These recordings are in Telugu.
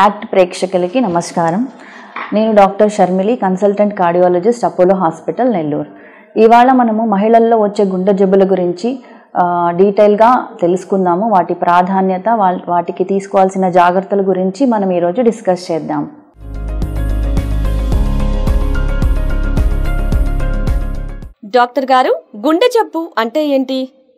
యాక్ట్ ప్రేక్షకులకి నమస్కారం నేను doctor Sharmili consultant cardiologist Apollo hospital Nellore ఇవాళ మనము మహిళల్లో వచ్చే గుండె జబ్బుల గురించి ఆ, డీటెయిల్గా తెలుసుకుందాము వాటి ప్రాధాన్యత వా- వాటికి తీసుకోవాల్సిన జాగ్రత్తల గురించి మనం ఈరోజు డిస్కస్ చేద్దాం డాక్టర్ గారు గుండె జబ్బు అంటే ఏంటి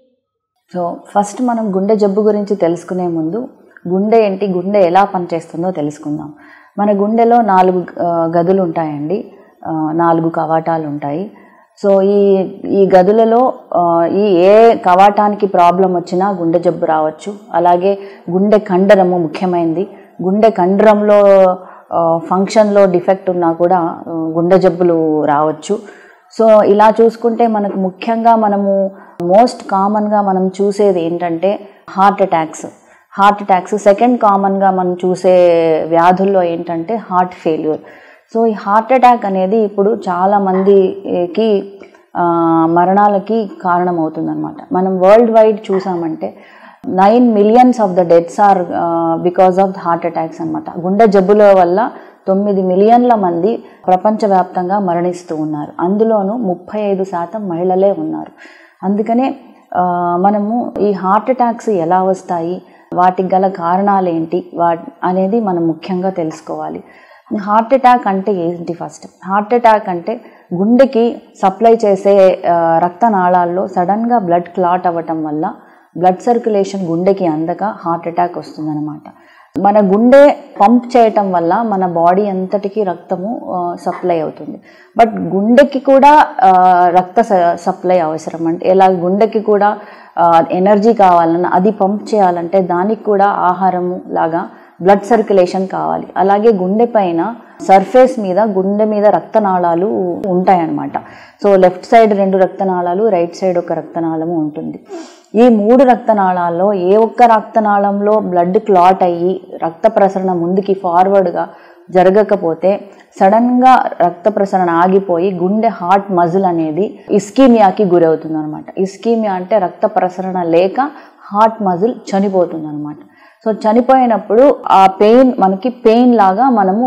సో ఫస్ట్ మనం గుండె జబ్బు గురించి తెలుసుకునే ముందు గుండె ఏంటి గుండె ఎలా పనిచేస్తుందో తెలుసుకుందాం మన గుండెలో నాలుగు ఆ, గదులు ఉంటాయండి ఆ, నాలుగు కవాటాలు ఉంటాయి సో ఈ ఈ గదులలో ఆ, ఈ ఏ కవాటానికి ప్రాబ్లం వచ్చినా గుండె జబ్బు రావచ్చు అలాగే గుండె కండరము ముఖ్యమైనది గుండె కండరంలో ఆ, ఫంక్షన్లో డిఫెక్ట్ ఉన్నా కూడా ఆ, గుండె జబ్బులు రావచ్చు సో ఇలా చూసుకుంటే మనకు ముఖ్యంగా మనము మోస్ట్ కామన్గా మనం చూసేది ఏంటంటే heart attacks heart attacks second కామన్గా మనం చూసే వ్యాధుల్లో ఏంటంటే హార్ట్ ఫెయిల్యూర్ సో ఈ హార్ట్ అటాక్ అనేది ఇప్పుడు చాలా మందికి ఆ, మరణాలకి కారణమవుతుందన్నమాట మనం వరల్డ్ వైడ్ చూసామంటే nine millions of the deaths are because of heart attacks అనమాట గుండె జబ్బుల వల్ల తొమ్మిది మిలియన్ల మంది ప్రపంచవ్యాప్తంగా మరణిస్తూ ఉన్నారు అందులోనూ ముప్పై ఐదు శాతం మహిళలే ఉన్నారు అందుకనే ఆ, మనము ఈ హార్ట్ అటాక్స్ ఎలా వస్తాయి వాటికి గల కారణాలు ఏంటి వా అనేది మనం ముఖ్యంగా తెలుసుకోవాలి హార్ట్ అటాక్ అంటే ఏంటి ఫస్ట్ హార్ట్ అటాక్ అంటే గుండెకి సప్లై చేసే ఆ, రక్తనాళాల్లో సడన్గా బ్లడ్ క్లాట్ అవ్వటం వల్ల బ్లడ్ సర్క్యులేషన్ గుండెకి అందక హార్ట్ అటాక్ వస్తుందన్నమాట మన గుండె పంప్ చేయటం వల్ల మన బాడీ అంతటికి రక్తము సప్లై అవుతుంది బట్ గుండెకి కూడా ఆ, రక్త స- సప్లై అవసరం అంటే ఎలా గుండెకి కూడా ఎనర్జీ కావాలన్నా అది పంప్ చేయాలంటే దానికి కూడా ఆహారము లాగా బ్లడ్ సర్క్యులేషన్ కావాలి అలాగే గుండె పైన సర్ఫేస్ మీద గుండె మీద రక్తనాళాలు ఉంటాయన్నమాట సో లెఫ్ట్ సైడ్ రెండు రక్తనాళాలు రైట్ సైడ్ ఒక రక్తనాళము ఉంటుంది ఈ మూడు రక్తనాళాల్లో ఏ ఒక్క రక్తనాళంలో బ్లడ్ క్లాట్ అయ్యి రక్త ప్రసరణ ముందుకి ఫార్వర్డ్గా జరగకపోతే సడన్గా రక్త ప్రసరణ ఆగిపోయి గుండె హార్ట్ మజిల్ అనేది ఇస్కీమియాకి గురవుతుంది అనమాట ఇస్కీమియా అంటే రక్త ప్రసరణ లేక హార్ట్ మజిల్ చనిపోతుంది అనమాట సో చనిపోయినప్పుడు ఆ పెయిన్ మనకి పెయిన్ లాగా మనము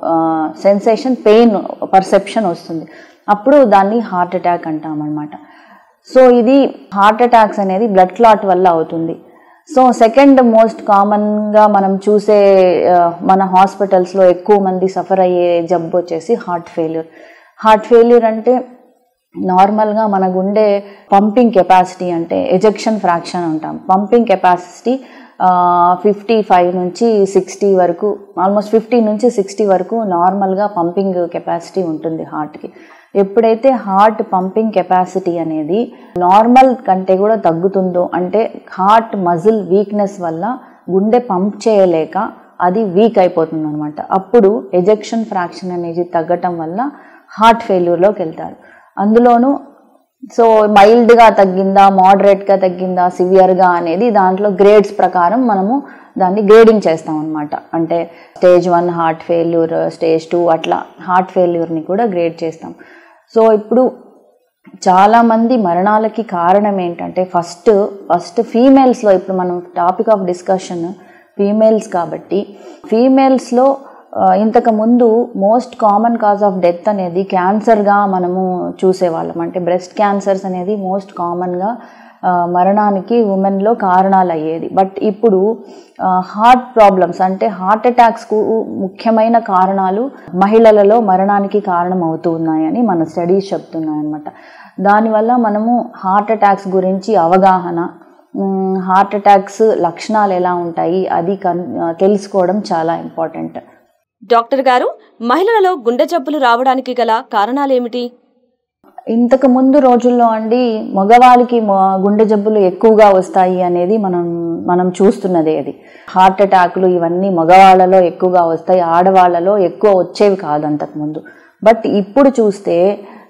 సెన్సేషన్ పెయిన్ పర్సెప్షన్ వస్తుంది అప్పుడు దాన్ని హార్ట్ అటాక్ అంటాం అనమాట సో ఇది హార్ట్ అటాక్స్ అనేది బ్లడ్ క్లాట్ వల్ల అవుతుంది సో సెకండ్ మోస్ట్ కామన్గా మనం చూసే ఆ, మన హాస్పిటల్స్లో ఎక్కువ మంది సఫర్ అయ్యే జబ్బు వచ్చేసి హార్ట్ ఫెయిల్యూర్ హార్ట్ ఫెయిల్యూర్ అంటే నార్మల్గా మన గుండె పంపింగ్ కెపాసిటీ అంటే ఎజెక్షన్ ఫ్రాక్షన్ అంటాం పంపింగ్ కెపాసిటీ ఫిఫ్టీ ఫైవ్ నుంచి సిక్స్టీ వరకు ఆల్మోస్ట్ ఫిఫ్టీ నుంచి సిక్స్టీ వరకు నార్మల్గా పంపింగ్ కెపాసిటీ ఉంటుంది హార్ట్కి ఎప్పుడైతే హార్ట్ పంపింగ్ కెపాసిటీ అనేది నార్మల్ కంటే కూడా తగ్గుతుందో అంటే హార్ట్ మజిల్ వీక్నెస్ వల్ల గుండె పంప్ చేయలేక అది వీక్ అయిపోతుంది అనమాట అప్పుడు ఎజెక్షన్ ఫ్రాక్షన్ అనేది తగ్గటం వల్ల హార్ట్ ఫెయిల్యూర్లోకి వెళ్తారు అందులోనూ సో మైల్డ్గా తగ్గిందా మోడరేట్గా తగ్గిందా సివియర్గా అనేది దాంట్లో గ్రేడ్స్ ప్రకారం మనము దాన్ని గ్రేడింగ్ చేస్తాం అనమాట అంటే stage one heart failure stage two అట్లా హార్ట్ ఫెయిల్యూర్ని కూడా గ్రేడ్ చేస్తాం సో ఇప్పుడు చాలామంది మరణాలకి కారణం ఏంటంటే ఫస్ట్ ఫస్ట్ ఫీమేల్స్లో ఇప్పుడు మనం టాపిక్ ఆఫ్ డిస్కషన్ ఫీమేల్స్ కాబట్టి ఫీమేల్స్లో ఇంతకు ముందు most common cause of death అనేది క్యాన్సర్గా మనము చూసేవాళ్ళం అంటే బ్రెస్ట్ క్యాన్సర్స్ అనేది మోస్ట్ కామన్గా మరణానికి ఉమెన్లో కారణాలు అయ్యేది బట్ ఇప్పుడు హార్ట్ ప్రాబ్లమ్స్ అంటే హార్ట్ అటాక్స్కు ముఖ్యమైన కారణాలు మహిళలలో మరణానికి కారణం అవుతూ ఉన్నాయని మన స్టడీస్ చెప్తున్నాయి అనమాట దానివల్ల మనము హార్ట్ అటాక్స్ గురించి అవగాహన మ్, హార్ట్ అటాక్స్ లక్షణాలు ఎలా ఉంటాయి అది కన్ తెలుసుకోవడం చాలా ఇంపార్టెంట్ డాక్టర్ గారు మహిళలలో గుండె జబ్బులు రావడానికి గల కారణాలేమిటి ఇంతకు ముందు రోజుల్లో అండి మగవాళ్ళకి మ- గుండె జబ్బులు ఎక్కువగా వస్తాయి అనేది మనం మనం చూస్తున్నదే అది హార్ట్ అటాకులు ఇవన్నీ మగవాళ్ళలో ఎక్కువగా వస్తాయి ఆడవాళ్ళలో ఎక్కువ వచ్చేవి కాదు అంతకుముందు బట్ ఇప్పుడు చూస్తే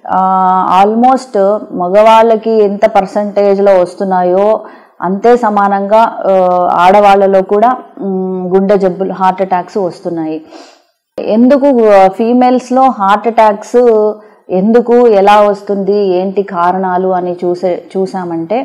ఆల్మోస్ట్ మగవాళ్ళకి ఎంత పర్సంటేజ్లో వస్తున్నాయో అంతే సమానంగా ఆ, ఆడవాళ్ళలో కూడా మ్, గుండె జబ్బులు హార్ట్ అటాక్స్ వస్తున్నాయి ఎందుకు ఫీమేల్స్లో హార్ట్ అటాక్స్ ఎందుకు ఎలా వస్తుంది ఏంటి కారణాలు అని చూసే చూసామంటే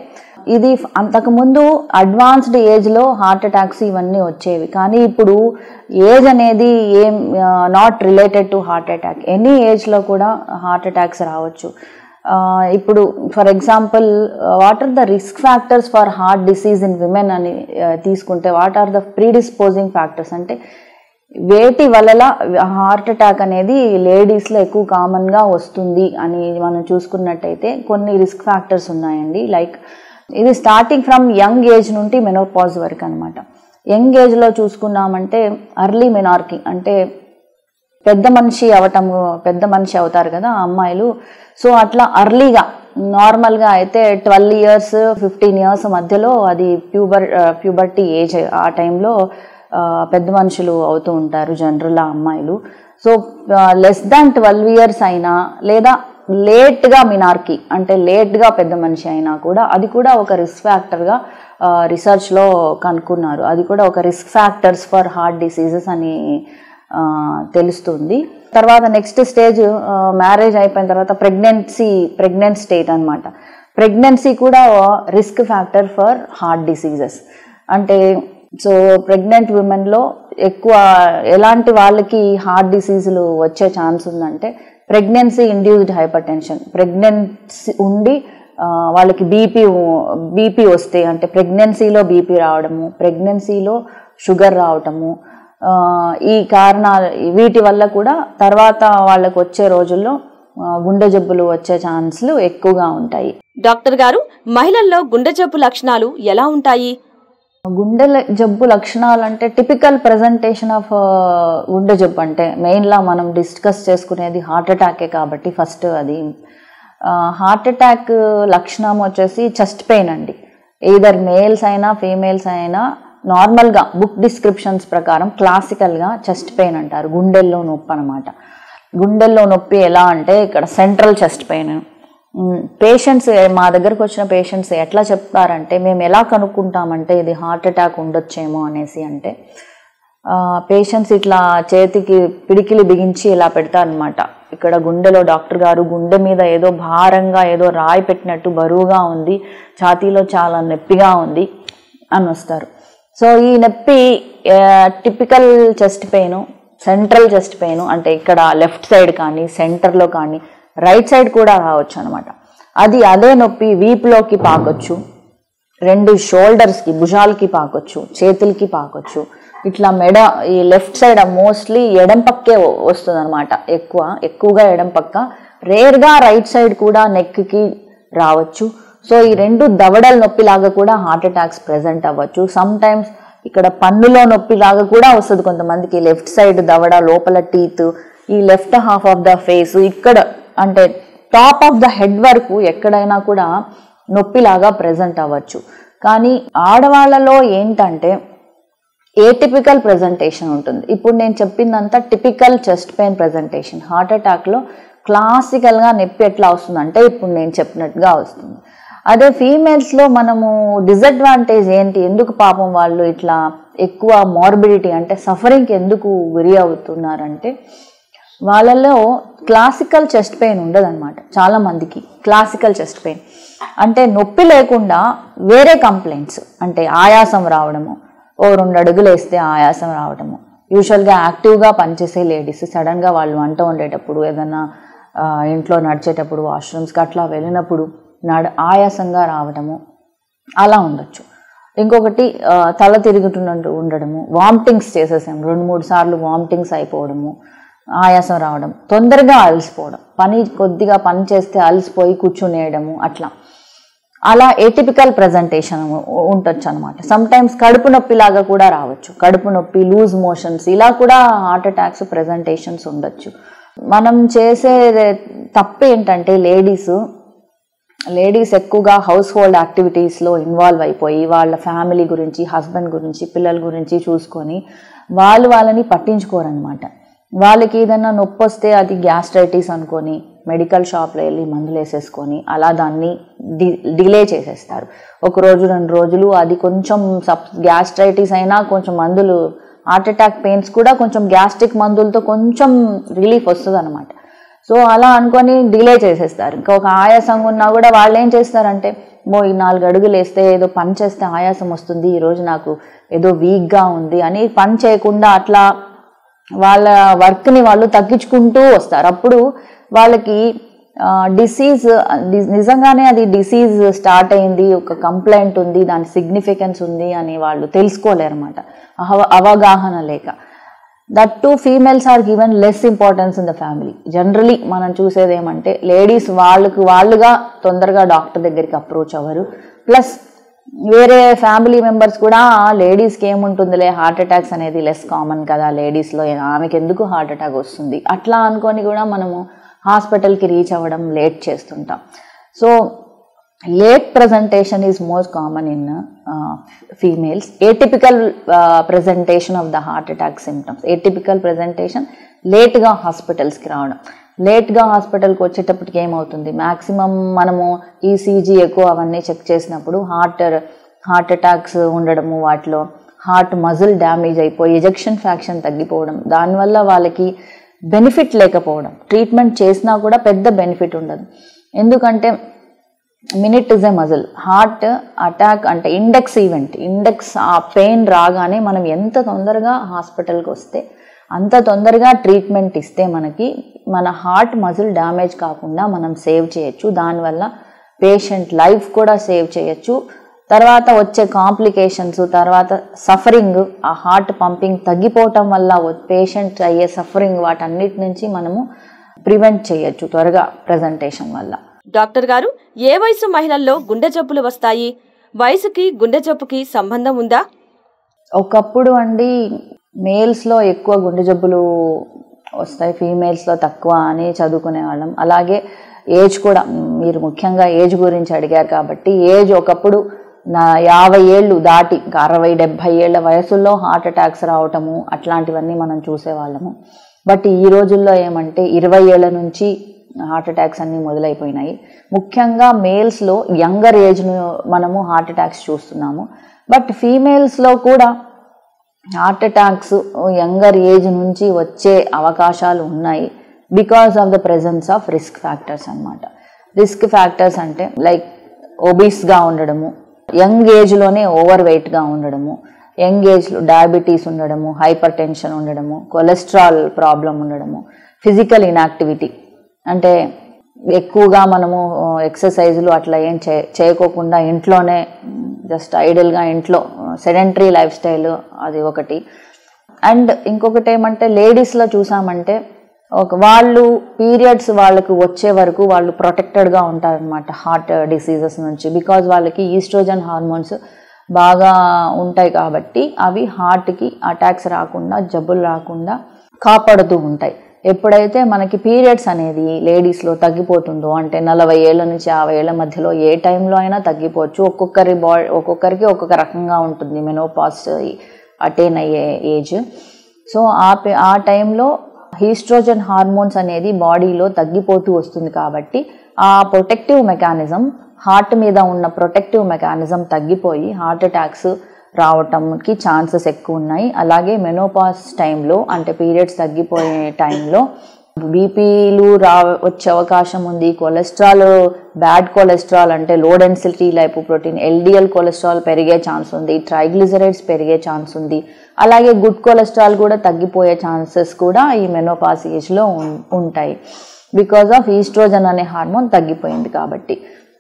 ఇది అంతకుముందు అడ్వాన్స్డ్ ఏజ్లో హార్ట్ అటాక్స్ ఇవన్నీ వచ్చేవి కానీ ఇప్పుడు ఏజ్ అనేది am not related to heart attack any ఏజ్లో కూడా హార్ట్ అటాక్స్ రావచ్చు ఆ, ఇప్పుడు for example what are the risk factors for heart disease in women అని ఆ, తీసుకుంటే what are the predisposing factors అంటే వేటి వలన హార్ట్ అటాక్ అనేది లేడీస్లో ఎక్కువ కామన్గా వస్తుంది అని మనం చూసుకున్నట్టయితే కొన్ని రిస్క్ ఫ్యాక్టర్స్ ఉన్నాయండి లైక్ ఇది స్టార్టింగ్ ఫ్రమ్ యంగ్ ఏజ్ నుండి మెనోపాజ్ వరకు అనమాట యంగ్ ఏజ్లో చూసుకున్నామంటే అర్లీ మెనార్కి అంటే పెద్ద మనిషి అవటము పెద్ద మనిషి అవుతారు కదా ఆ అమ్మాయిలు సో అట్లా అర్లీగా నార్మల్గా అయితే ట్వెల్వ్ ఇయర్స్ ఫిఫ్టీన్ ఇయర్స్ మధ్యలో అది ప్యూబర్ ప్యూబర్టీ ఏజ్ ఆ టైంలో పెద్ద మనుషులు అవుతూ ఉంటారు జనరల్ ఆ అమ్మాయిలు so less than twelve years అయినా లేదా లేట్గా మినార్కి అంటే లేట్గా పెద్ద మనిషి అయినా కూడా అది కూడా ఒక రిస్క్ ఫ్యాక్టర్గా రీసెర్చ్లో కనుక్కున్నారు అది కూడా ఒక risk factors for heart diseases అని ఆ, తెలుస్తుంది తర్వాత నెక్స్ట్ స్టేజ్ మ్యారేజ్ అయిపోయిన తర్వాత ప్రెగ్నెన్సీ ప్రెగ్నెంట్ స్టేట్ అనమాట ప్రెగ్నెన్సీ కూడా risk factor for heart diseases అంటే సో ప్రెగ్నెంట్ ఉమెన్లో ఎక్కువ ఎలాంటి వాళ్ళకి హార్ట్ డిసీజులు వచ్చే ఛాన్స్ ఉందంటే pregnancy induced hypertension pregnancy ఉండి ఆ, వాళ్ళకి బీపీ బీపీ వస్తే అంటే ప్రెగ్నెన్సీలో బీపీ రావడము ప్రెగ్నెన్సీలో షుగర్ రావటము ఆ, ఈ కారణాలు వీటి వల్ల కూడా తర్వాత వాళ్ళకు వచ్చే రోజుల్లో ఆ, గుండె జబ్బులు వచ్చే ఛాన్స్లు ఎక్కువగా ఉంటాయి డాక్టర్ గారు మహిళల్లో గుండె జబ్బు లక్షణాలు ఎలా ఉంటాయి గుండె ల- జబ్బు లక్షణాలు అంటే టిపికల్ ప్రజెంటేషన్ ఆఫ్ గుండె జబ్బు అంటే మెయిన్లా మనం డిస్కస్ చేసుకునేది హార్ట్ అటాకే కాబట్టి ఫస్ట్ అది హార్ట్ అటాక్ లక్షణం వచ్చేసి చెస్ట్ పెయిన్ అండి ఈదర్ మేల్స్ అయినా ఫీమేల్స్ అయినా నార్మల్గా బుక్ డిస్క్రిప్షన్స్ ప్రకారం క్లాసికల్గా చెస్ట్ పెయిన్ అంటారు గుండెల్లో నొప్పి అనమాట గుండెల్లో నొప్పి ఎలా అంటే ఇక్కడ సెంట్రల్ చెస్ట్ పెయిన్ పేషెంట్స్ మా దగ్గరకు వచ్చిన పేషెంట్స్ ఎట్లా చెప్తారంటే మేము ఎలా కనుక్కుంటామంటే ఇది హార్ట్ అటాక్ ఉండొచ్చేమో అనేసి అంటే పేషెంట్స్ ఇట్లా చేతికి పిడికిలి బిగించి ఇలా పెడతారనమాట ఇక్కడ గుండెలో డాక్టర్ గారు గుండె మీద ఏదో భారంగా ఏదో రాయి పెట్టినట్టు బరువుగా ఉంది ఛాతీలో చాలా నొప్పిగా ఉంది అని వస్తారు సో ఈ నొప్పి typical chest pain central chest pain అంటే ఇక్కడ లెఫ్ట్ సైడ్ కానీ సెంటర్లో కానీ రైట్ సైడ్ కూడా రావచ్చు అనమాట అది అదే నొప్పి వీపులోకి పాకొచ్చు రెండు షోల్డర్స్కి భుజాలకి పాకొచ్చు చేతులకి పాకొచ్చు ఇట్లా మెడ ఈ లెఫ్ట్ సైడ్ మోస్ట్లీ ఎడం పక్కే వస్తుంది అనమాట ఎక్కువ ఎక్కువగా ఎడం పక్క రేర్గా రైట్ సైడ్ కూడా నెక్కి రావచ్చు సో ఈ రెండు దవడల నొప్పిలాగా కూడా హార్ట్ అటాక్స్ ప్రెజెంట్ అవ్వచ్చు సమ్ టైమ్స్ ఇక్కడ పన్నులో నొప్పిలాగా కూడా వస్తుంది కొంతమందికి లెఫ్ట్ సైడ్ దవడ లోపల టీత్ ఈ left half of the face ఇక్కడ అంటే టాప్ ఆఫ్ ద హెడ్ వరకు ఎక్కడైనా కూడా నొప్పిలాగా ప్రెజెంట్ అవ్వచ్చు కానీ ఆడవాళ్ళలో ఏంటంటే ఏటిపికల్ ప్రజెంటేషన్ ఉంటుంది ఇప్పుడు నేను చెప్పిందంతా typical chest pain presentation heart అటాక్లో క్లాసికల్గా నొప్పి ఎట్లా వస్తుందంటే ఇప్పుడు నేను చెప్పినట్టుగా వస్తుంది అదే ఫీమేల్స్లో మనము డిసడ్వాంటేజ్ ఏంటి ఎందుకు పాపం వాళ్ళు ఇట్లా ఎక్కువ మార్బిడిటీ అంటే సఫరింగ్కి ఎందుకు గురి అవుతున్నారంటే వాళ్ళలో క్లాసికల్ చెస్ట్ పెయిన్ ఉండదన్నమాట చాలా మందికి క్లాసికల్ చెస్ట్ పెయిన్ అంటే నొప్పి లేకుండా వేరే కంప్లైంట్స్ అంటే ఆయాసం రావడము ఓ రెండు అడుగులు వేస్తే ఆయాసం రావడము యూజువల్గా యాక్టివ్గా పనిచేసే లేడీస్ సడన్గా వాళ్ళు వంట వండేటప్పుడు ఏదైనా ఆ, ఇంట్లో నడిచేటప్పుడు వాష్రూమ్స్కి అట్లా వెళ్ళినప్పుడు నడ ఆయాసంగా రావడము అలా ఉండొచ్చు ఇంకొకటి ఆ, తల తిరుగుతున్నట్టు ఉండడము వామిటింగ్స్ చేసేసాం రెండు మూడు సార్లు వామిటింగ్స్ అయిపోవడము ఆయాసం రావడం తొందరగా అలసిపోవడం పని కొద్దిగా పని చేస్తే అలసిపోయి కూర్చునేయడము అట్లా అలా ఏటిపికల్ ప్రజెంటేషన్ ఉండొచ్చు అనమాట సమ్ టైమ్స్ కడుపు నొప్పి లాగా కూడా రావచ్చు కడుపు నొప్పి లూజ్ మోషన్స్ ఇలా కూడా హార్ట్ అటాక్స్ ప్రజెంటేషన్స్ ఉండొచ్చు మనం చేసే తప్పు ఏంటంటే లేడీస్ లేడీస్ ఎక్కువగా హౌస్ హోల్డ్ యాక్టివిటీస్లో ఇన్వాల్వ్ అయిపోయి వాళ్ళ ఫ్యామిలీ గురించి హస్బెండ్ గురించి పిల్లల గురించి చూసుకొని వాళ్ళు వాళ్ళని పట్టించుకోరనమాట వాళ్ళకి ఏదైనా నొప్పి వస్తే అది గ్యాస్ట్రైటిస్ అనుకొని మెడికల్ షాప్లో వెళ్ళి మందులు వేసేసుకొని అలా దాన్ని డి డిలే చేసేస్తారు ఒక రోజు రెండు రోజులు అది కొంచెం సబ్ గ్యాస్ట్రైటిస్ అయినా కొంచెం మందులు హార్ట్ అటాక్ పెయిన్స్ కూడా కొంచెం గ్యాస్ట్రిక్ మందులతో కొంచెం రిలీఫ్ వస్తుంది అనమాట సో అలా అనుకొని డిలే చేసేస్తారు ఇంకా ఒక ఆయాసంగా ఉన్నా కూడా వాళ్ళు ఏం చేస్తారంటే మో ఈ నాలుగు అడుగులు వేస్తే ఏదో పని చేస్తే ఆయాసం వస్తుంది ఈరోజు నాకు ఏదో వీక్గా ఉంది అని పని చేయకుండా అట్లా వాళ్ళ వర్క్ని వాళ్ళు తగ్గించుకుంటూ వస్తారు అప్పుడు వాళ్ళకి డిసీజ్ నిజంగానే అది డిసీజ్ స్టార్ట్ అయింది ఒక కంప్లైంట్ ఉంది దాని సిగ్నిఫికెన్స్ ఉంది అని వాళ్ళు తెలుసుకోలేరు అనమాట అవగాహన లేక that to females are given less importance in the family generally మనం చూసేది ఏమంటే లేడీస్ వాళ్ళకు వాళ్ళుగా తొందరగా డాక్టర్ దగ్గరికి అప్రోచ్ అవ్వరు ప్లస్ వేరే ఫ్యామిలీ మెంబర్స్ కూడా లేడీస్కి ఏముంటుందిలే హార్ట్ అటాక్స్ అనేది లెస్ కామన్ కదా లేడీస్లో ఆమెకి ఎందుకు హార్ట్ అటాక్ వస్తుంది అట్లా అనుకొని కూడా మనము హాస్పిటల్కి రీచ్ అవ్వడం లేట్ చేస్తుంటాం so late presentation is most common in females atypical presentation of the heart attack symptoms atypical presentation లేట్గా హాస్పిటల్స్కి రావడం లేట్గా హాస్పిటల్కి వచ్చేటప్పటికి ఏమవుతుంది మ్యాక్సిమం మనము ఈసీజీ ఎక్కువ అవన్నీ చెక్ చేసినప్పుడు హార్ట్ హార్ట్ అటాక్స్ ఉండడము వాటిలో హార్ట్ మజిల్ డ్యామేజ్ అయిపోయి ఎజెక్షన్ ఫ్యాక్షన్ తగ్గిపోవడం దానివల్ల వాళ్ళకి బెనిఫిట్ లేకపోవడం ట్రీట్మెంట్ చేసినా కూడా పెద్ద బెనిఫిట్ ఉండదు ఎందుకంటే minute is a muscle heart attack అంటే ఇండెక్స్ ఈవెంట్ ఇండెక్స్ ఆ పెయిన్ రాగానే మనం ఎంత తొందరగా హాస్పిటల్కి వస్తే అంత తొందరగా ట్రీట్మెంట్ ఇస్తే మనకి మన హార్ట్ మజిల్ డ్యామేజ్ కాకుండా మనం సేవ్ చేయొచ్చు దానివల్ల పేషెంట్ లైఫ్ కూడా సేవ్ చేయొచ్చు తర్వాత వచ్చే కాంప్లికేషన్స్ తర్వాత సఫరింగ్ ఆ హార్ట్ పంపింగ్ తగ్గిపోవటం వల్ల పేషెంట్ అయ్యే సఫరింగ్ వాటన్నిటి నుంచి మనము ప్రివెంట్ చేయొచ్చు త్వరగా ప్రజెంటేషన్ వల్ల డాక్టర్ గారు ఏ వయసు మహిళల్లో గుండె జబ్బులు వస్తాయి వయసుకి గుండె జబ్బుకి సంబంధం ఉందా ఒకప్పుడు అండి మేల్స్లో ఎక్కువ గుండె జబ్బులు వస్తాయి ఫీమేల్స్లో తక్కువ అని చదువుకునే వాళ్ళం అలాగే ఏజ్ కూడా మీరు ముఖ్యంగా ఏజ్ గురించి అడిగారు కాబట్టి ఏజ్ ఒకప్పుడు నా యాభై ఏళ్ళు దాటి ఇంకా అరవై డెబ్భై ఏళ్ళ వయసుల్లో హార్ట్ అటాక్స్ రావటము అట్లాంటివన్నీ మనం చూసేవాళ్ళము బట్ ఈ రోజుల్లో ఏమంటే ఇరవై ఏళ్ళ నుంచి హార్ట్ అటాక్స్ అన్నీ మొదలైపోయినాయి ముఖ్యంగా మేల్స్లో యంగర్ ఏజ్ను మనము హార్ట్ అటాక్స్ చూస్తున్నాము బట్ ఫీమేల్స్లో కూడా హార్ట్ అటాక్స్ యంగర్ ఏజ్ నుంచి వచ్చే అవకాశాలు ఉన్నాయి because of the presence of risk factors అనమాట రిస్క్ ఫ్యాక్టర్స్ అంటే లైక్ ఒబీస్గా ఉండడము యంగ్ ఏజ్లోనే ఓవర్ వెయిట్గా ఉండడము యంగ్ ఏజ్లో డయాబెటీస్ ఉండడము హైపర్ టెన్షన్ ఉండడము కొలెస్ట్రాల్ ప్రాబ్లం ఉండడము ఫిజికల్ ఇన్యాక్టివిటీ అంటే ఎక్కువగా మనము ఎక్సర్సైజులు అట్లా ఏం చే చేయకోకుండా ఇంట్లోనే జస్ట్ ఐడల్గా ఇంట్లో సెడెంటరీ లైఫ్ స్టైల్ అది ఒకటి అండ్ ఇంకొకటి ఏమంటే లేడీస్లో చూసామంటే ఒక వాళ్ళు పీరియడ్స్ వాళ్ళకు వచ్చే వరకు వాళ్ళు ప్రొటెక్టెడ్గా ఉంటారనమాట హార్ట్ డిసీజెస్ నుంచి బికాజ్ వాళ్ళకి ఈస్ట్రోజన్ హార్మోన్స్ బాగా ఉంటాయి కాబట్టి అవి హార్ట్కి అటాక్స్ రాకుండా జబ్బులు రాకుండా కాపాడుతూ ఉంటాయి ఎప్పుడైతే మనకి పీరియడ్స్ అనేది లేడీస్లో తగ్గిపోతుందో అంటే నలభై ఏళ్ళ నుంచి యాభై ఏళ్ళ మధ్యలో ఏ టైంలో అయినా తగ్గిపోవచ్చు ఒక్కొక్కరి బా ఒక్కొక్కరికి ఒక్కొక్క రకంగా ఉంటుంది మెనోపాస్ అటైన్ అయ్యే ఏజ్ సో ఆ ఆ టైంలో హీస్ట్రోజన్ హార్మోన్స్ అనేది బాడీలో తగ్గిపోతూ వస్తుంది కాబట్టి ఆ ప్రొటెక్టివ్ మెకానిజం హార్ట్ మీద ఉన్న ప్రొటెక్టివ్ మెకానిజం తగ్గిపోయి హార్ట్ అటాక్స్ రావటంకి ఛాన్సెస్ ఎక్కువ ఉన్నాయి అలాగే మెనోపాస్ టైంలో అంటే పీరియడ్స్ తగ్గిపోయే టైంలో బీపీలు రా వచ్చే అవకాశం ఉంది కొలెస్ట్రాల్ బ్యాడ్ కొలెస్ట్రాల్ అంటే low density lipoprotein LDL cholesterol పెరిగే ఛాన్స్ ఉంది ట్రైగ్లిజరైడ్స్ పెరిగే ఛాన్స్ ఉంది అలాగే గుడ్ కొలెస్ట్రాల్ కూడా తగ్గిపోయే ఛాన్సెస్ కూడా ఈ మెనోపాస్ ఏజ్లో ఉంటాయి బికాజ్ ఆఫ్ ఈస్ట్రోజన్ అనే హార్మోన్ తగ్గిపోయింది కాబట్టి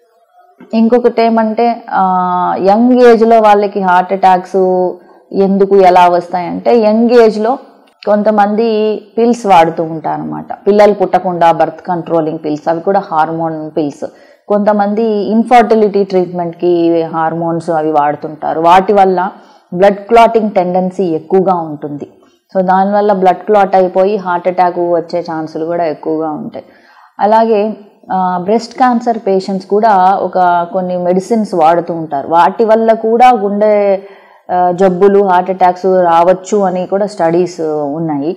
ఇంకొకటి ఏమంటే యంగ్ ఏజ్లో వాళ్ళకి హార్ట్ అటాక్స్ ఎందుకు ఎలా వస్తాయంటే యంగ్ ఏజ్లో కొంతమంది పిల్స్ వాడుతూ ఉంటారనమాట పిల్లలు పుట్టకుండా బర్త్ కంట్రోలింగ్ పిల్స్ అవి కూడా హార్మోన్ పిల్స్ కొంతమంది ఇన్ఫర్టిలిటీ ట్రీట్మెంట్కి హార్మోన్స్ అవి వాడుతుంటారు వాటి వల్ల బ్లడ్ క్లాటింగ్ టెండెన్సీ ఎక్కువగా ఉంటుంది సో దానివల్ల బ్లడ్ క్లాట్ అయిపోయి హార్ట్ అటాక్ వచ్చే ఛాన్సులు కూడా ఎక్కువగా ఉంటాయి అలాగే బ్రెస్ట్ క్యాన్సర్ పేషెంట్స్ కూడా ఒక కొన్ని మెడిసిన్స్ వాడుతూ ఉంటారు వాటి వల్ల కూడా గుండె జబ్బులు హార్ట్ అటాక్స్ రావచ్చు అని కూడా స్టడీస్ ఉన్నాయి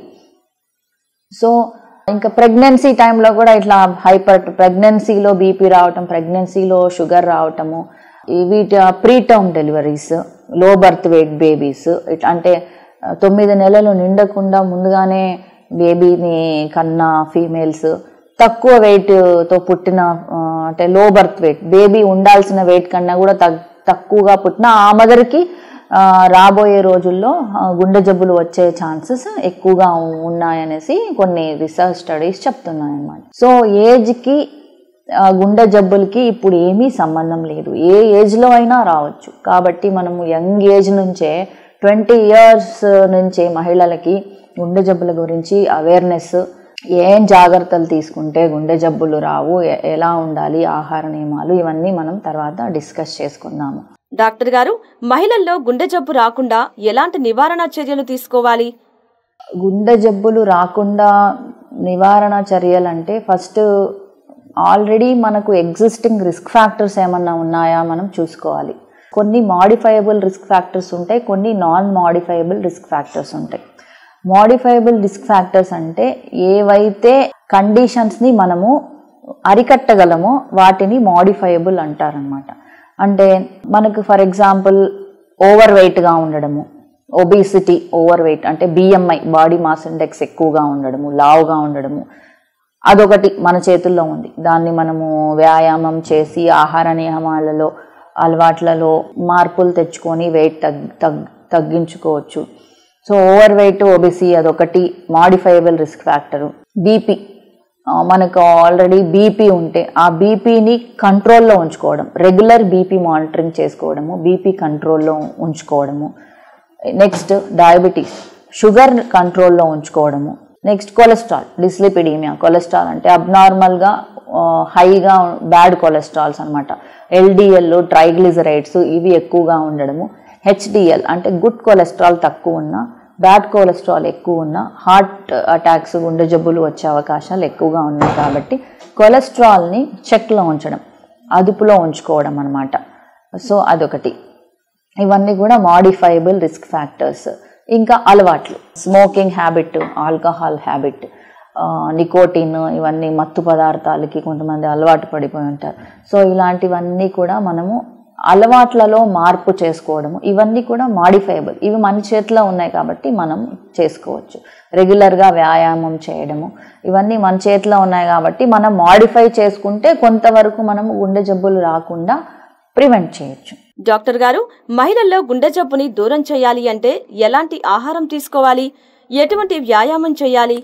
సో ఇంకా ప్రెగ్నెన్సీ టైంలో కూడా ఇట్లా హైపర్ ప్రెగ్నెన్సీలో బీపీ రావటం ప్రెగ్నెన్సీలో షుగర్ రావటము వీటి preterm deliveries low birth weight babies ఇట్లా అంటే తొమ్మిది నెలలు నిండకుండా ముందుగానే బేబీని కన్న ఫీమేల్స్ తక్కువ వెయిట్తో పుట్టిన అంటే లో బర్త్ వెయిట్ బేబీ ఉండాల్సిన వెయిట్ కన్నా కూడా తగ్ తక్కువగా పుట్టిన ఆ మదర్కి ఆ, రాబోయే రోజుల్లో ఆ, గుండె జబ్బులు వచ్చే ఛాన్సెస్ ఎక్కువగా ఉన్నాయనేసి కొన్ని రీసెర్చ్ స్టడీస్ చెప్తున్నాయి అన్నమాట సో ఏజ్కి ఆ, గుండె జబ్బులకి ఇప్పుడు ఏమీ సంబంధం లేదు ఏ ఏజ్లో అయినా రావచ్చు కాబట్టి మనము యంగ్ ఏజ్ నుంచే ట్వంటీ ఇయర్స్ నుంచే మహిళలకి గుండె జబ్బుల గురించి అవేర్నెస్ ఏం జాగ్రత్తలు తీసుకుంటే గుండె జబ్బులు రావు ఎ- ఎలా ఉండాలి ఆహార నియమాలు ఇవన్నీ మనం తర్వాత డిస్కస్ చేసుకుందాము డాక్టర్ గారు మహిళల్లో గుండె జబ్బు రాకుండా ఎలాంటి నివారణ చర్యలు తీసుకోవాలి గుండె జబ్బులు రాకుండా నివారణ చర్యలు అంటే ఫస్ట్ ఆల్రెడీ మనకు ఎగ్జిస్టింగ్ రిస్క్ ఫ్యాక్టర్స్ ఏమన్నా ఉన్నాయా మనం చూసుకోవాలి కొన్ని మాడిఫైయబుల్ రిస్క్ ఫ్యాక్టర్స్ ఉంటాయి కొన్ని నాన్ మాడిఫైయబుల్ రిస్క్ ఫ్యాక్టర్స్ ఉంటాయి మాడిఫైయబుల్ రిస్క్ ఫ్యాక్టర్స్ అంటే ఏవైతే కండిషన్స్ని మనము అరికట్టగలమో వాటిని మాడిఫైయబుల్ అంటారనమాట అంటే మనకు ఫర్ ఎగ్జాంపుల్ ఓవర్ వెయిట్గా ఉండడము ఒబిసిటీ ఓవర్ వెయిట్ అంటే బిఎంఐ బాడీ మాస్ ఇండెక్స్ ఎక్కువగా ఉండడము లావుగా ఉండడము అదొకటి మన చేతుల్లో ఉంది దాన్ని మనము వ్యాయామం చేసి ఆహార నియమాలలో అలవాట్లలో మార్పులు తెచ్చుకొని వెయిట్ తగ్ తగ్ తగ్గించుకోవచ్చు సో ఓవర్ వెయిట్ ఓబిసి అదొకటి మాడిఫైయబుల్ రిస్క్ ఫ్యాక్టరు బీపీ మనకు ఆల్రెడీ బీపీ ఉంటే ఆ బీపీని కంట్రోల్లో ఉంచుకోవడం రెగ్యులర్ బీపీ మానిటరింగ్ చేసుకోవడము బీపీ కంట్రోల్లో ఉంచుకోవడము నెక్స్ట్ డయాబెటీస్ షుగర్ కంట్రోల్లో ఉంచుకోవడము నెక్స్ట్ కొలెస్ట్రాల్ డిస్లిపిడీమియా కొలెస్ట్రాల్ అంటే అబ్నార్మల్గా హైగా బ్యాడ్ కొలెస్ట్రాల్స్ అనమాట ఎల్డిఎల్ ట్రైగ్లిజరైడ్స్ ఇవి ఎక్కువగా ఉండడము హెచ్డిఎల్ అంటే గుడ్ కొలెస్ట్రాల్ తక్కువ ఉన్న బ్యాడ్ కొలెస్ట్రాల్ ఎక్కువ ఉన్న హార్ట్ అటాక్స్ గుండె జబ్బులు వచ్చే అవకాశాలు ఎక్కువగా ఉన్నాయి కాబట్టి కొలెస్ట్రాల్ని చెక్లో ఉంచడం అదుపులో ఉంచుకోవడం అనమాట సో అదొకటి ఇవన్నీ కూడా మాడిఫైబుల్ రిస్క్ ఫ్యాక్టర్స్ ఇంకా అలవాట్లు smoking habit alcohol habit nicotine ఇవన్నీ మత్తు పదార్థాలకి కొంతమంది అలవాటు పడిపోయి ఉంటారు సో ఇలాంటివన్నీ కూడా మనము అలవాట్లలో మార్పు చేసుకోవడము ఇవన్నీ కూడా మాడిఫైబుల్ ఇవి మన చేతిలో ఉన్నాయి కాబట్టి మనం చేసుకోవచ్చు రెగ్యులర్గా వ్యాయామం చేయడము ఇవన్నీ మన చేతిలో ఉన్నాయి కాబట్టి మనం మాడిఫై చేసుకుంటే కొంతవరకు మనం గుండె జబ్బులు రాకుండా ప్రివెంట్ చేయొచ్చు డాక్టర్ గారు మహిళల్లో గుండె జబ్బుని దూరం చేయాలి అంటే ఎలాంటి ఆహారం తీసుకోవాలి ఎటువంటి వ్యాయామం చేయాలి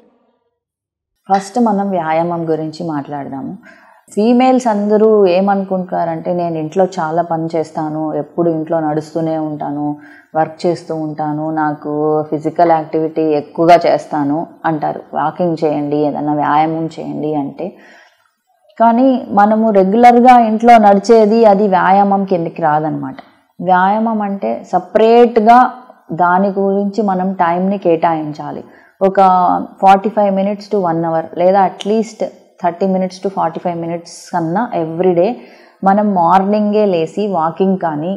ఫస్ట్ మనం వ్యాయామం గురించి మాట్లాడదాము ఫీమేల్స్ అందరూ ఏమనుకుంటారంటే నేను ఇంట్లో చాలా పని చేస్తాను ఎప్పుడు ఇంట్లో నడుస్తూనే ఉంటాను వర్క్ చేస్తూ ఉంటాను నాకు ఫిజికల్ యాక్టివిటీ ఎక్కువగా చేస్తాను అంటారు వాకింగ్ చేయండి ఏదైనా వ్యాయామం చేయండి అంటే కానీ మనము రెగ్యులర్గా ఇంట్లో నడిచేది అది వ్యాయామం కిందకి రాదనమాట వ్యాయామం అంటే సపరేట్గా దాని గురించి మనం టైంని కేటాయించాలి ఒక forty five minutes to one hour లేదా at least thirty minutes to forty five minutes కన్నా ఎవ్రీడే మనం మార్నింగే లేచి వాకింగ్ కానీ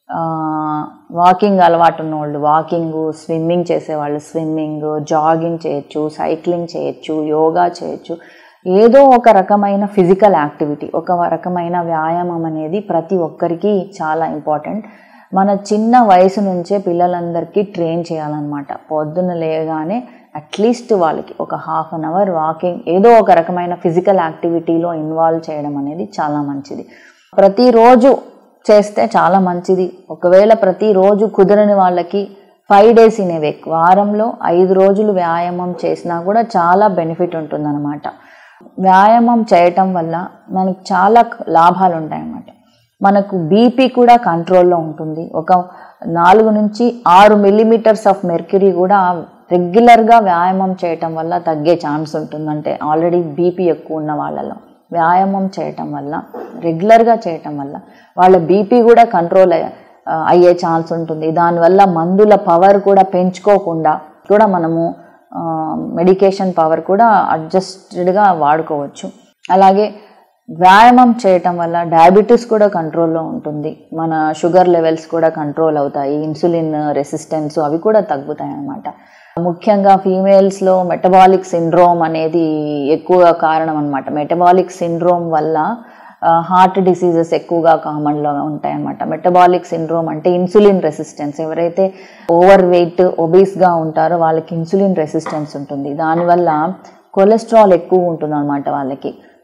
వాకింగ్ అలవాటు ఉన్నవాళ్ళు వాకింగ్ స్విమ్మింగ్ చేసేవాళ్ళు స్విమ్మింగ్ జాగింగ్ చేయొచ్చు సైక్లింగ్ చేయొచ్చు యోగా చేయొచ్చు ఏదో ఒక రకమైన ఫిజికల్ యాక్టివిటీ ఒక రకమైన వ్యాయామం అనేది ప్రతి ఒక్కరికి చాలా ఇంపార్టెంట్ మన చిన్న వయసు నుంచే పిల్లలందరికీ ట్రైన్ చేయాలన్నమాట పొద్దున్న లేగానే అట్లీస్ట్ వాళ్ళకి ఒక హాఫ్ అన్ అవర్ వాకింగ్ ఏదో ఒక రకమైన ఫిజికల్ యాక్టివిటీలో ఇన్వాల్వ్ చేయడం అనేది చాలా మంచిది ప్రతిరోజు చేస్తే చాలా మంచిది ఒకవేళ ప్రతిరోజు కుదరని వాళ్ళకి five days in a week వారంలో ఐదు రోజులు వ్యాయామం చేసినా కూడా చాలా బెనిఫిట్ ఉంటుందన్నమాట వ్యాయామం చేయటం వల్ల మనకు చాలా లాభాలు ఉంటాయన్నమాట మనకు బీపీ కూడా కంట్రోల్లో ఉంటుంది ఒక నాలుగు నుంచి ఆరు మిల్లీమీటర్స్ ఆఫ్ మెర్క్యూరీ కూడా రెగ్యులర్గా వ్యాయామం చేయటం వల్ల తగ్గే ఛాన్స్ ఉంటుందంటే ఆల్రెడీ బీపీ ఎక్కువ ఉన్న వాళ్ళలో వ్యాయామం చేయటం వల్ల రెగ్యులర్గా చేయటం వల్ల వాళ్ళ బీపీ కూడా కంట్రోల్ అయ్యే ఛాన్స్ ఉంటుంది దానివల్ల మందుల పవర్ కూడా పెంచుకోకుండా కూడా మనము మెడికేషన్ పవర్ కూడా అడ్జస్టెడ్గా వాడుకోవచ్చు అలాగే వ్యాయామం చేయటం వల్ల డయాబెటీస్ కూడా కంట్రోల్లో ఉంటుంది మన షుగర్ లెవెల్స్ కూడా కంట్రోల్ అవుతాయి ఇన్సులిన్ రెసిస్టెన్స్ అవి కూడా తగ్గుతాయి అన్నమాట ముఖ్యంగా ఫీమేల్స్లో మెటబాలిక్ సిండ్రోమ్ అనేది ఎక్కువ కారణం అనమాట మెటబాలిక్ సిండ్రోమ్ వల్ల హార్ట్ డిసీజెస్ ఎక్కువగా కామన్లో ఉంటాయన్నమాట మెటబాలిక్ సిండ్రోమ్ అంటే ఇన్సులిన్ రెసిస్టెన్స్ ఎవరైతే ఓవర్ వెయిట్ ఒబీస్గా ఉంటారో వాళ్ళకి ఇన్సులిన్ రెసిస్టెన్స్ ఉంటుంది దానివల్ల కొలెస్ట్రాల్ ఎక్కువ ఉంటుంది అనమాట వాళ్ళకి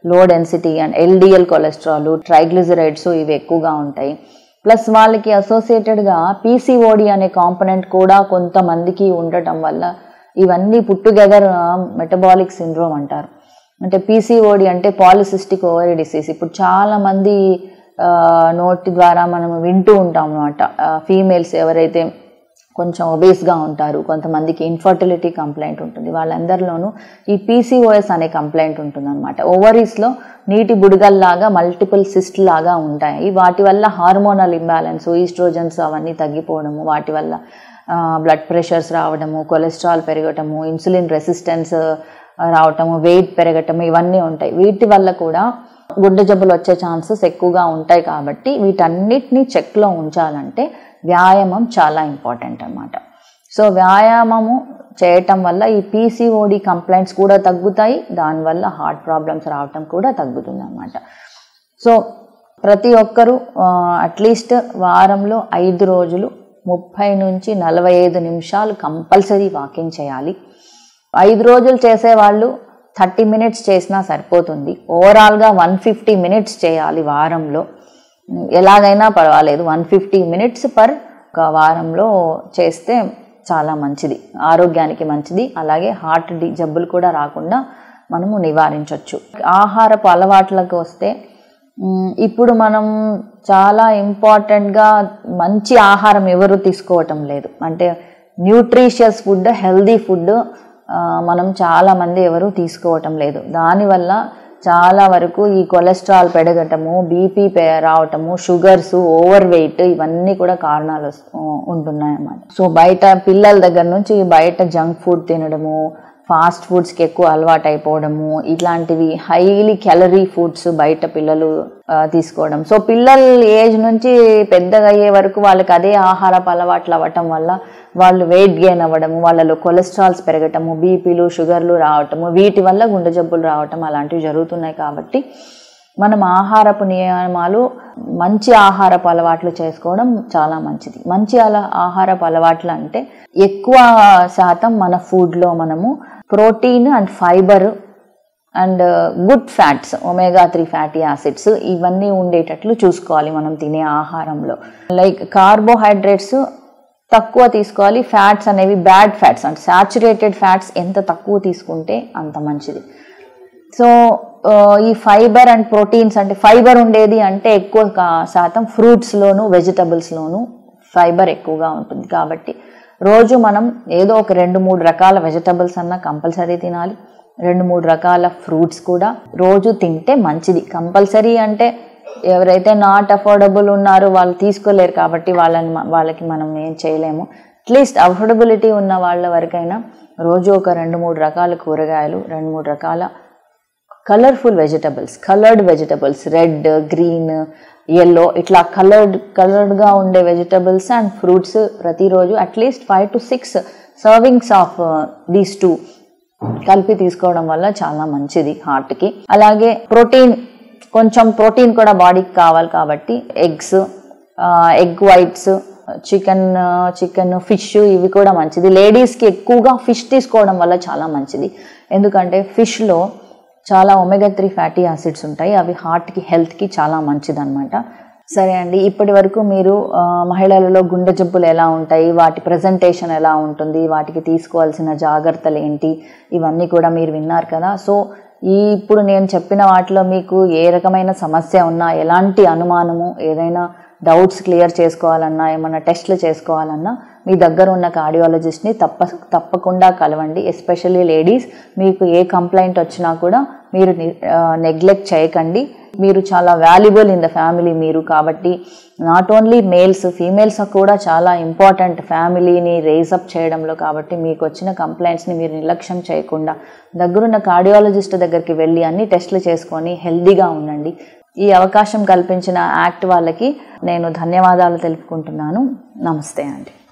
low density and LDL cholesterol triglycerides ఇవి ఎక్కువగా ఉంటాయి ప్లస్ వాళ్ళకి అసోసియేటెడ్గా పీసీఓడి అనే కాంపనెంట్ కూడా కొంతమందికి ఉండటం వల్ల ఇవన్నీ పుట్టుగెదర్ మెటబాలిక్ సిండ్రోమ్ అంటారు అంటే పీసీఓడి అంటే పాలిసిస్టిక్ ఓవరీ డిసీజ్ ఇప్పుడు చాలా మంది ఆ, నోటి ద్వారా మనం వింటూ ఉంటాం అనమాట ఫీమేల్స్ ఎవరైతే కొంచెం ఒబేస్గా ఉంటారు కొంతమందికి ఇన్ఫర్టిలిటీ కంప్లైంట్ ఉంటుంది వాళ్ళందరిలోనూ ఈ పీసీఓఎస్ అనే కంప్లైంట్ ఉంటుంది అనమాట ఓవరీస్లో నీటి బుడగల్లాగా మల్టిపుల్ సిస్ట్ లాగా ఉంటాయి వాటి వల్ల హార్మోనల్ ఇంబ్యాలెన్స్ ఈస్ట్రోజన్స్ అవన్నీ తగ్గిపోవడము వాటి వల్ల బ్లడ్ ప్రెషర్స్ రావడము కొలెస్ట్రాల్ పెరగటము ఇన్సులిన్ రెసిస్టెన్స్ రావటము వెయిట్ పెరగటము ఇవన్నీ ఉంటాయి వీటి వల్ల కూడా గుండె జబ్బులు వచ్చే ఛాన్సెస్ ఎక్కువగా ఉంటాయి కాబట్టి వీటన్నిటిని చెక్లో ఉంచాలంటే వ్యాయామం చాలా ఇంపార్టెంట్ అన్నమాట సో వ్యాయామము చేయటం వల్ల ఈ పీసీఓడి కంప్లైంట్స్ కూడా తగ్గుతాయి దానివల్ల హార్ట్ ప్రాబ్లమ్స్ రావటం కూడా తగ్గుతుంది అన్నమాట సో ప్రతి ఒక్కరూ అట్లీస్ట్ వారంలో ఐదు రోజులు ముప్పై నుంచి నలభై ఐదు నిమిషాలు కంపల్సరీ వాకింగ్ చేయాలి ఐదు రోజులు చేసేవాళ్ళు థర్టీ మినిట్స్ చేసినా సరిపోతుంది ఓవరాల్గా వన్ ఫిఫ్టీ మినిట్స్ చేయాలి వారంలో ఎలాగైనా పర్వాలేదు వన్ ఫిఫ్టీ మినిట్స్ పర్ ఒక వారంలో చేస్తే చాలా మంచిది ఆరోగ్యానికి మంచిది అలాగే హార్ట్ డి జబ్బులు కూడా రాకుండా మనము నివారించవచ్చు ఆహారపు అలవాట్లకు వస్తే మ్, ఇప్పుడు మనం చాలా ఇంపార్టెంట్గా మంచి ఆహారం ఎవరు తీసుకోవటం లేదు అంటే న్యూట్రిషియస్ ఫుడ్ హెల్దీ ఫుడ్ మనం చాలామంది ఎవరు తీసుకోవటం లేదు దానివల్ల చాలా వరకు ఈ కొలెస్ట్రాల్ పెరగటము బీపీ రావటము షుగర్స్ ఓవర్ వెయిట్ ఇవన్నీ కూడా కారణాలు వస్- ఉంటున్నాయి అన్నమాట సో బయట పిల్లల దగ్గర నుంచి బయట జంక్ ఫుడ్ తినడము ఫాస్ట్ ఫుడ్స్కి ఎక్కువ అలవాటు అయిపోవడము ఇట్లాంటివి హైలీ క్యాలరీ ఫుడ్స్ బయట పిల్లలు ఆ, తీసుకోవడం సో పిల్లల ఏజ్ నుంచి పెద్దగా అయ్యే వరకు వాళ్ళకి అదే ఆహారపు అలవాట్లు అవ్వటం వల్ల వాళ్ళు వెయిట్ గెయిన్ అవ్వడము వాళ్ళలో కొలెస్ట్రాల్స్ పెరగటము బీపీలు షుగర్లు రావటము వీటి వల్ల గుండె జబ్బులు రావటం అలాంటివి జరుగుతున్నాయి కాబట్టి మనం ఆహారపు నియమాలు మంచి ఆహారపు అలవాట్లు చేసుకోవడం చాలా మంచిది మంచి అల ఆహారపు అలవాట్లు అంటే ఎక్కువ శాతం మన ఫుడ్లో మనము protein and fibre and good fats omega three fatty acids ఇవన్నీ ఉండేటట్లు చూసుకోవాలి మనం తినే ఆహారంలో లైక్ కార్బోహైడ్రేట్స్ తక్కువ తీసుకోవాలి ఫ్యాట్స్ అనేవి బ్యాడ్ ఫ్యాట్స్ అంటే సాచురేటెడ్ ఫ్యాట్స్ ఎంత తక్కువ తీసుకుంటే అంత మంచిది సో ఆ, ఈ ఫైబర్ అండ్ ప్రోటీన్స్ అంటే ఫైబర్ ఉండేది అంటే ఎక్కువ కా- శాతం ఫ్రూట్స్లోను వెజిటబుల్స్లోను ఫైబర్ ఎక్కువగా ఉంటుంది కాబట్టి రోజు మనం ఏదో ఒక రెండు మూడు రకాల వెజిటబుల్స్ అన్న కంపల్సరీ తినాలి రెండు మూడు రకాల ఫ్రూట్స్ కూడా రోజు తింటే మంచిది కంపల్సరీ అంటే ఎవరైతే నాట్ అఫోర్డబుల్ ఉన్నారో వాళ్ళు తీసుకోలేరు కాబట్టి వాళ్ళని మ- వాళ్ళకి మనం ఏం చేయలేము అట్లీస్ట్ అఫోర్డబిలిటీ ఉన్న వాళ్ళ వరకైనా రోజు ఒక రెండు మూడు రకాల కూరగాయలు రెండు మూడు రకాల colourful vegetables coloured vegetables red green yellow ఇట్లా కలర్డ్ కలర్డ్గా ఉండే వెజిటబుల్స్ అండ్ ఫ్రూట్స్ ప్రతిరోజు at least five to six servings of these two కలిపి తీసుకోవడం వల్ల చాలా మంచిది హార్ట్కి అలాగే ప్రోటీన్ కొంచెం ప్రోటీన్ కూడా బాడీకి కావాలి కాబట్టి eggs egg whites chicken chicken fish ఇవి కూడా మంచిది లేడీస్కి ఎక్కువగా ఫిష్ తీసుకోవడం వల్ల చాలా మంచిది ఎందుకంటే ఫిష్లో చాలా ఒమేగా త్రీ ఫ్యాటీ యాసిడ్స్ ఉంటాయి అవి హార్ట్కి హెల్త్కి చాలా మంచిదన్నమాట సరే అండి ఇప్పటి వరకు మీరు ఆ, మహిళలలో గుండె జబ్బులు ఎలా ఉంటాయి వాటి ప్రజెంటేషన్ ఎలా ఉంటుంది వాటికి తీసుకోవాల్సిన జాగ్రత్తలు ఏంటి ఇవన్నీ కూడా మీరు విన్నారు కదా సో ఈ ఇప్పుడు నేను చెప్పిన వాటిలో మీకు ఏ రకమైన సమస్య ఉన్నా ఎలాంటి అనుమానము ఏదైనా డౌట్స్ క్లియర్ చేసుకోవాలన్నా ఏమన్నా టెస్ట్లు చేసుకోవాలన్నా మీ దగ్గర ఉన్న కార్డియాలజిస్ట్ని తప్ప తప్పకుండా కలవండి ఎస్పెషల్లీ లేడీస్ మీకు ఏ కంప్లైంట్ వచ్చినా కూడా మీరు నెగ్లెక్ట్ చేయకండి మీరు చాలా వాల్యుబుల్ ఇన్ ద ఫ్యామిలీ మీరు కాబట్టి నాట్ ఓన్లీ మేల్స్ ఫీమేల్స్ కూడా చాలా ఇంపార్టెంట్ ఫ్యామిలీని రేజప్ చేయడంలో కాబట్టి మీకు వచ్చిన కంప్లైంట్స్ని మీరు నిర్లక్ష్యం చేయకుండా దగ్గరున్న కార్డియాలజిస్ట్ దగ్గరికి వెళ్ళి అన్ని టెస్టులు చేసుకొని హెల్దీగా ఉండండి ఈ అవకాశం కల్పించిన యాక్ట్ వాళ్ళకి నేను ధన్యవాదాలు తెలుపుకుంటున్నాను నమస్తే అండి